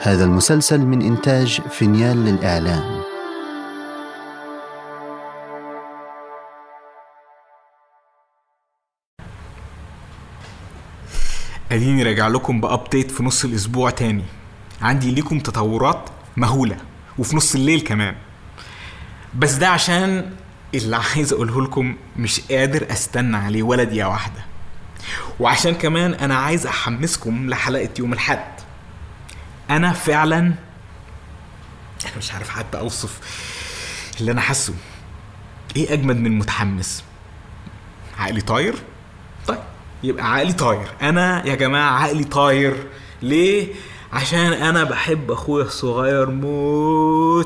هذا المسلسل من إنتاج فينيال للإعلام اديني راجع لكم بابديت في نص الاسبوع تاني عندي ليكم تطورات مهوله وفي نص الليل كمان بس ده عشان اللي عايز اقوله لكم مش قادر استنى عليه ولا دقيقه واحده وعشان كمان انا عايز احمسكم لحلقه يوم الاحد انا فعلا انا مش عارف حتى اوصف اللي انا حاسه ايه اجمد من متحمس عقلي طاير طيب يبقى عقلي طاير انا يا جماعه عقلي طاير ليه عشان انا بحب اخويا الصغير موت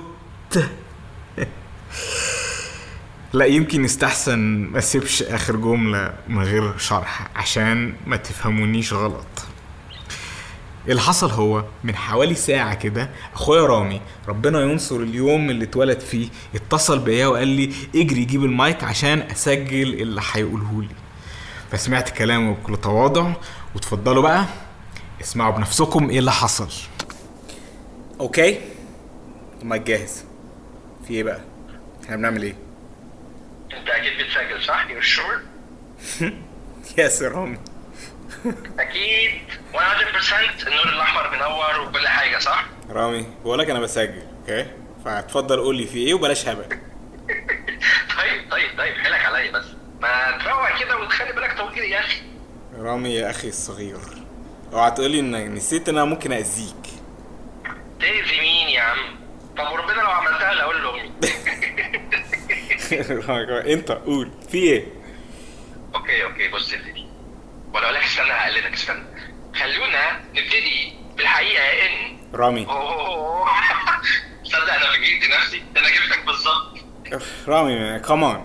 لا يمكن يستحسن ما اسيبش اخر جمله من غير شرح عشان ما تفهمونيش غلط اللي حصل هو من حوالي ساعة كده اخويا رامي ربنا ينصر اليوم اللي اتولد فيه اتصل بيا وقال لي اجري جيب المايك عشان اسجل اللي هيقوله لي فسمعت كلامه بكل تواضع وتفضلوا بقى اسمعوا بنفسكم ايه اللي حصل اوكي المايك جاهز في ايه بقى احنا بنعمل ايه انت اكيد بتسجل صح؟ يور شور؟ يس يا رامي اكيد 100% النور الاحمر منور وكل حاجه صح؟ رامي بقولك انا بسجل اوكي فاتفضل قول لي في ايه وبلاش هبل طيب طيب طيب حيلك عليا بس ما تروق كده وتخلي بالك طويل يا اخي رامي يا اخي الصغير اوعى تقولي انك نسيت ان انا ممكن اذيك تأذي مين يا عم؟ طب وربنا لو عملتها لاقول لامي رامي، انت قول في ايه اوكي اوكي بص يا سيدي ولا اقول لك استنى هقلدك استنى خلونا نبتدي بالحقيقه ان رامي اوه تصدق انا فاجئت نفسي ده انا جبتك بالظبط رامي كمان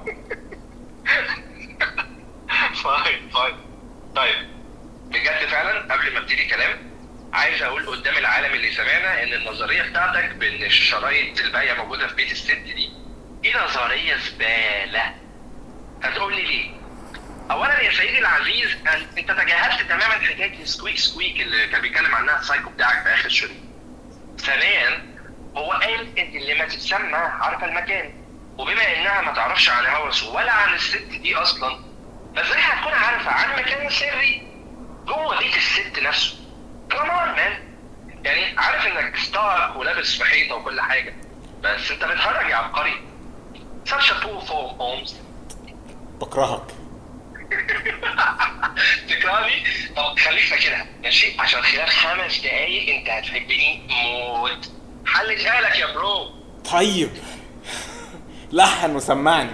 فاين فاين طيب بجد فعلا قبل ما ابتدي كلام عايز اقول قدام العالم اللي سمعنا ان النظريه بتاعتك بان الشرايط الباقيه موجوده في بيت الست دي دي نظريه زباله هتقول لي ليه؟ اولا يا سيدي العزيز أن- انت تجاهلت تماما حكايه السكويك سكويك اللي كان بيتكلم عنها السايكو بتاعك في اخر شريط. ثانيا هو قال ان اللي ما تتسمى عارفه المكان وبما انها ما تعرفش عن هوس ولا عن الست دي اصلا فازاي هتكون عارفه عن مكان سري جوه بيت الست نفسه كمان مان يعني عارف انك ستار ولابس في حيطه وكل حاجه بس انت بتهرج يا عبقري such a poor form Holmes بكرهك تكرهني طب خليك فاكرها ماشي عشان خلال خمس دقايق انت هتحبني موت حلتها لك يا برو طيب لحن وسمعني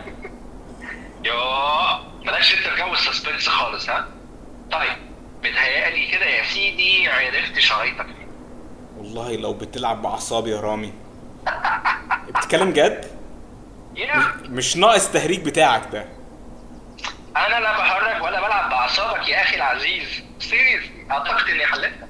يا مالكش انت في جو السسبنس خالص ها طيب متهيألي كده يا سيدي عرفت شرايطك والله لو بتلعب باعصابي يا رامي بتتكلم جد يا مش ناقص تهريج بتاعك ده انا لا بهرج ولا بلعب باعصابك يا اخي العزيز سيريس اعتقد اني حلتها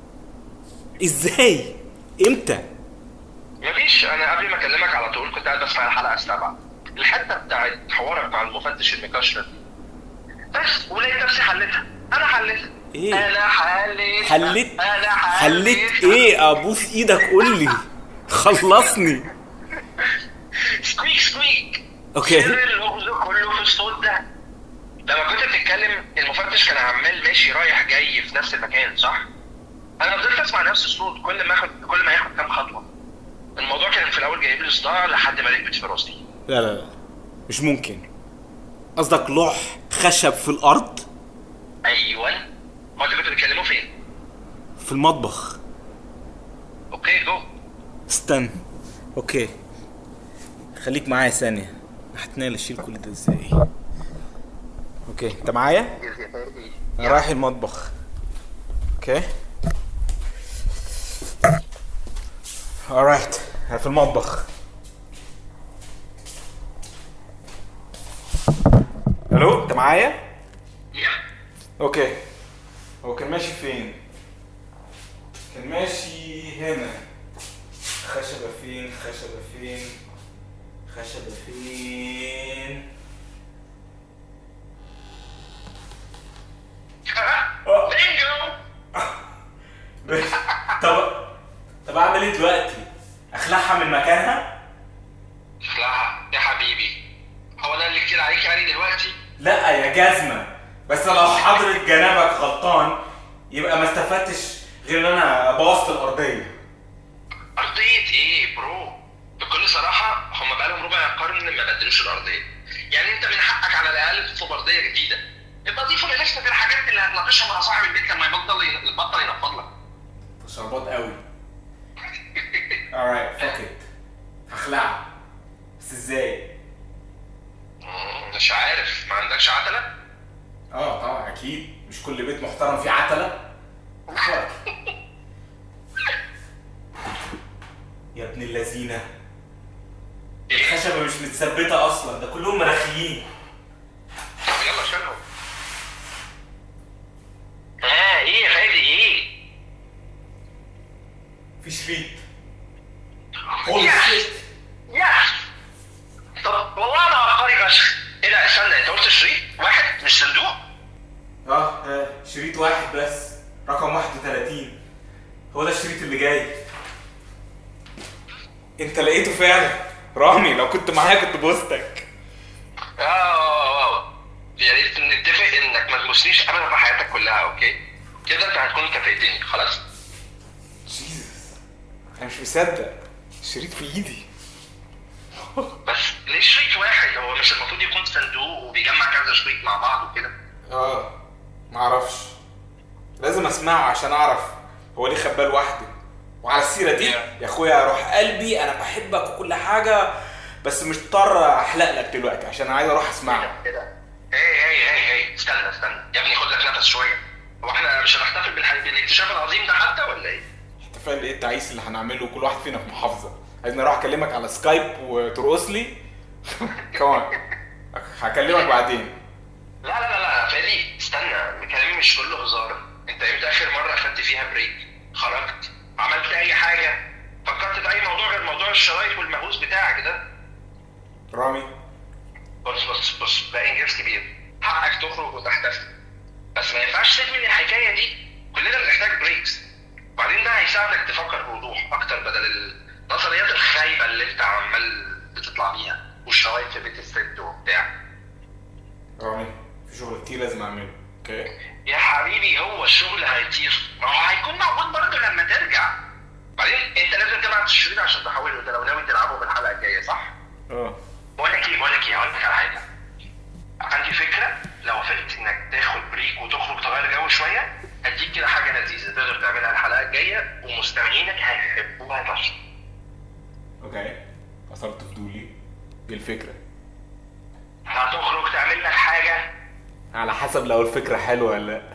ازاي امتى مفيش انا قبل ما اكلمك على طول كنت قاعد بسمع الحلقه استبعد الحته بتاعت حوارك مع المفتش المكشر دي بس ولقيت نفسي حلتها انا حلتها إيه؟ انا حلتها حليت انا حليت حلتها ايه ابوس ايدك قول لي خلصني سكويك سكويك أوكي. سر اللغز كله في الصوت ده لما كنت بتتكلم المفتش كان عمال ماشي رايح جاي في نفس المكان صح؟ انا فضلت اسمع نفس الصوت كل ما اخد كل ما ياخد كام خطوه الموضوع كان في الاول جايب لي صداع لحد ما ركبت في راسي لا لا لا مش ممكن قصدك لوح خشب في الارض ايوه هو انتوا كنتوا بتتكلموا فين؟ في المطبخ اوكي جو استنى اوكي خليك معايا ثانية هتنال اشيل كل ده ازاي اوكي انت معايا انا رايح المطبخ اوكي alright انا في المطبخ الو انت معايا يا اوكي هو كان ماشي فين كان ماشي هنا خشبة فين خشبة فين خشبة فين بينجو طب طب اعمل ايه دلوقتي اخلعها من مكانها لا يا حبيبي هو ده اللي كتير عليك يعني دلوقتي لا يا جزمه بس لو حضرة جنابك غلطان يبقى ما استفدتش غير ان انا بوظت الارضيه ارضيه ايه برو بكل صراحه هم بقالهم ربع قرن ما بدلوش الارضيه يعني انت من حقك على الاقل تطلب ارضيه جديده يبقى ضيفوا للاشتة في الحاجات اللي هتناقشها مع صاحب البيت لما يبطل يبطل ينفض لك تشربات قوي alright fuck it هخلعها بس ازاي مم، مش عارف ما عندكش عتله اه طبعا اكيد مش كل بيت محترم فيه عتله fuck. يا ابن اللذينه الخشبه مش متثبته اصلا ده كلهم مراخيين طب يلا شيلهم ها ايه يا فادي ايه في شريط يس يس طب والله انا عبقري فشخ ايه ده استنى انت قلت شريط واحد مش صندوق اه آه، شريط واحد بس رقم 31 هو ده الشريط اللي جاي انت لقيته فعلا رامي لو كنت معايا كنت بوستك اه اه اه يا ريت نتفق انك ما تبصنيش ابدا في حياتك كلها اوكي كده انت هتكون كفايتني خلاص جيزس انا مش مصدق الشريط في ايدي بس ليه شريط واحد هو مش المفروض يكون صندوق وبيجمع كذا شريط مع بعض وكده اه معرفش لازم اسمعه عشان اعرف هو ليه خباه لوحده وعلى السيره دي يا اخويا روح قلبي انا بحبك وكل حاجه بس مش مضطر احلق لك دلوقتي عشان عايز اروح اسمعه كده هي هي هي هي استنى استنى يا ابني خد لك نفس شويه هو احنا مش هنحتفل بالح- بالاكتشاف العظيم ده حتى ولا ايه؟ احتفال ايه التعيس اللي هنعمله كل واحد فينا في محافظه عايزني اروح اكلمك على سكايب وترقص لي كمان هكلمك بعدين لا لا لا لا فادي استنى كلامي مش كله هزار انت امتى اخر مره اخدت فيها بريك خرجت عملت اي حاجه فكرت في اي موضوع غير موضوع الشرايط والمهووس بتاعك ده رامي بص بص بص ده انجاز كبير حقك تخرج وتحتفل بس ما ينفعش تدمن الحكايه دي كلنا بنحتاج بريكس وبعدين ده هيساعدك تفكر بوضوح اكتر بدل النظريات الخايبه اللي انت عمال بتطلع بيها والشرايط في بيت الست وبتاع رامي في شغل كتير لازم اعمله اوكي يا حبيبي هو الشغل هيطير ما هو هيكون موجود برضه لما ترجع بعدين انت لازم تبعت الشريط عشان تحوله ده لو ناوي تلعبه في الحلقه الجايه صح؟ اه بقول لك ايه بقول لك ايه هقول لك على حاجه عندي فكره لو وافقت انك تاخد بريك وتخرج تغير جو شويه هديك كده حاجه لذيذه تقدر تعملها الحلقه الجايه ومستمعينك هيحبوها فشخ اوكي اثرت فضولي دي الفكره هتخرج تعمل لك حاجه على حسب لو الفكره حلوه ولا لا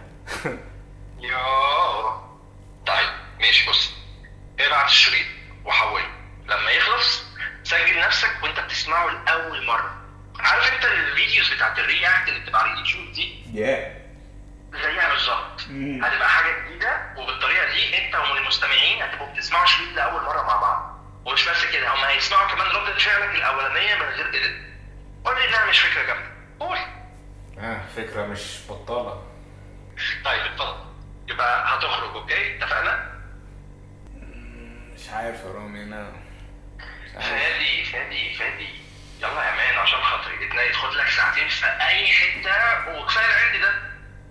يوه طيب ماشي بص ابعت الشريط وحوله لما يخلص سجل نفسك وانت بتسمعه لاول مره عارف انت الفيديوز بتاعت الرياكت اللي بتبقى على اليوتيوب دي يا زيها بالظبط مم. هتبقى حاجه جديده وبالطريقه دي انت والمستمعين هتبقوا بتسمعوا شريط لاول مره مع بعض ومش بس كده هم هيسمعوا كمان ردة فعلك الاولانيه من غير ايديت قول لي انها مش فكره جامده قول اه فكره مش بطاله طيب اتفضل يبقى هتخرج اوكي اتفقنا مش عارف يا رامي انا مش عارف فادي فادي فادي يلا يا مان عشان خاطري اتنين خد لك ساعتين في اي حته وكفايه العند ده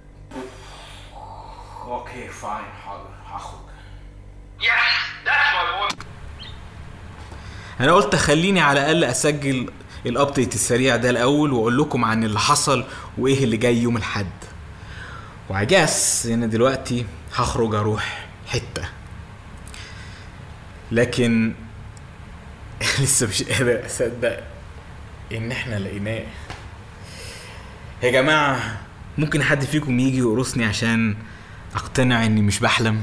اوكي فاين حاضر هخرج يس ذاتس ماي بوي انا قلت خليني على الاقل اسجل الابديت السريع ده الاول واقول لكم عن اللي حصل وايه اللي جاي يوم الاحد وعجاس ان دلوقتي هخرج اروح حته لكن لسه مش قادر اصدق ان احنا لقيناه يا جماعه ممكن حد فيكم يجي يقرصني عشان اقتنع اني مش بحلم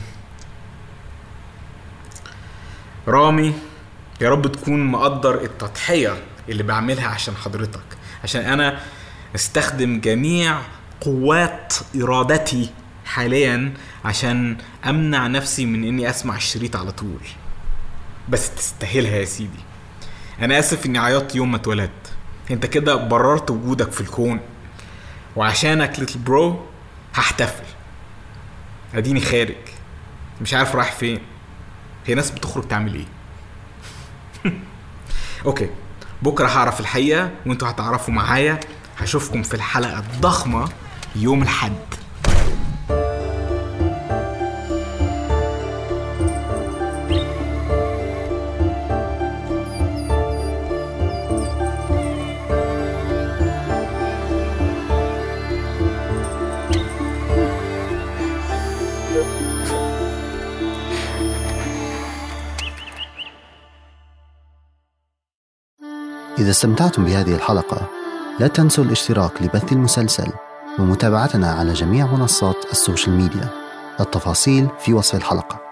رامي يا رب تكون مقدر التضحية اللي بعملها عشان حضرتك عشان أنا استخدم جميع قوات إرادتي حاليا عشان أمنع نفسي من إني أسمع الشريط على طول بس تستاهلها يا سيدي أنا آسف إني عيطت يوم ما اتولدت أنت كده بررت وجودك في الكون وعشانك ليتل برو هحتفل أديني خارج مش عارف رايح فين هي ناس بتخرج تعمل ايه اوكي بكره هعرف الحقيقه وانتوا هتعرفوا معايا هشوفكم في الحلقه الضخمه يوم الحد إذا استمتعتم بهذه الحلقة لا تنسوا الاشتراك لبث المسلسل ومتابعتنا على جميع منصات السوشيال ميديا التفاصيل في وصف الحلقه